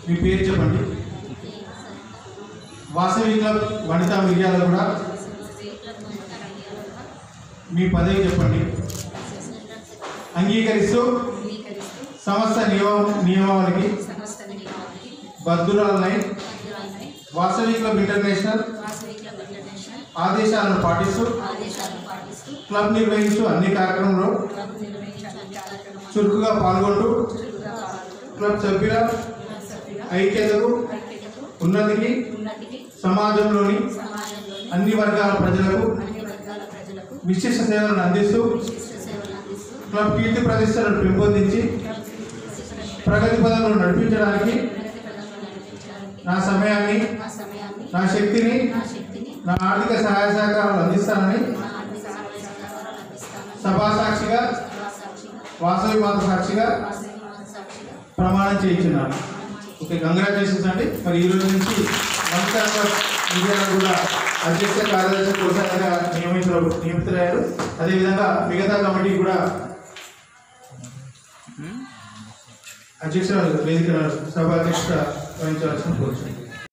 మీ పేరు చెప్పండి వాసవి క్లబ్ వనితా మిర్యాల కూడా మీ పదవి చెప్పండి అంగీకరిస్తూ అంగీకరిస్తూ సంస్థ నియమ నియమావళికి సమస్త నియమావళికి బద్దురాలనై బద్దురాలనై Vasavi club international Vasavi club international ఆదేశాలను పాటిస్తూ ఆదేశాలను పాటిస్తూ క్లబ్ నిర్వహించు అన్ని కార్యక్రమంలో క్లబ్ నిర్వహించిన కార్యక్రమాలు చురుకుగా పాల్గొంటూ చురుకుగా పాల్గొంటూ క్లబ్ సభ్యుల క్లబ్ సభ్యుల ఐక్యతకు ఐక్యతకు ఉన్నతికి ఉన్నతికి సమాజంలోని సమాజంలోని అన్ని వర్గాల ప్రజలకు అన్ని వర్గాల ప్రజలకు విశిష్ట సేవలను అందిస్తూ విశిష్ట సేవలు అందిస్తూ క్లబ్ కీర్తి ప్రతిష్టలను పెంపొందించి క్లబ్ ప్రతిష్టలను ప్రగతి పదంలో నడిపించడానికి ప్రగతి పదంలో నడిపించడానికి నా సమయాన్ని నా సమయాన్ని నా శక్తిని నా శక్తిని నా ఆర్థిక సహాయ సహకారాలు అందిస్తానని నా ఆర్థిక సహాయ సహకారాలు అందిస్తానని సభా సాక్షిగా సభా సాక్షిగా వాసవి మాత సాక్షిగా వాసవి మాత సాక్షిగా ప్రమాణం చేయించున్నాను ఓకే కంగ్రాచులేషన్స్ అండి మరి ఈ రోజు నుంచి వంశ మీడియా కూడా అధ్యక్ష కార్యదర్శి కోశాఖగా నియమితులు నియమితులయ్యారు అదేవిధంగా మిగతా కమిటీ కూడా అధ్యక్ష వేదిక సభ అధ్యక్ష వహించవలసిన కోరుచున్నాను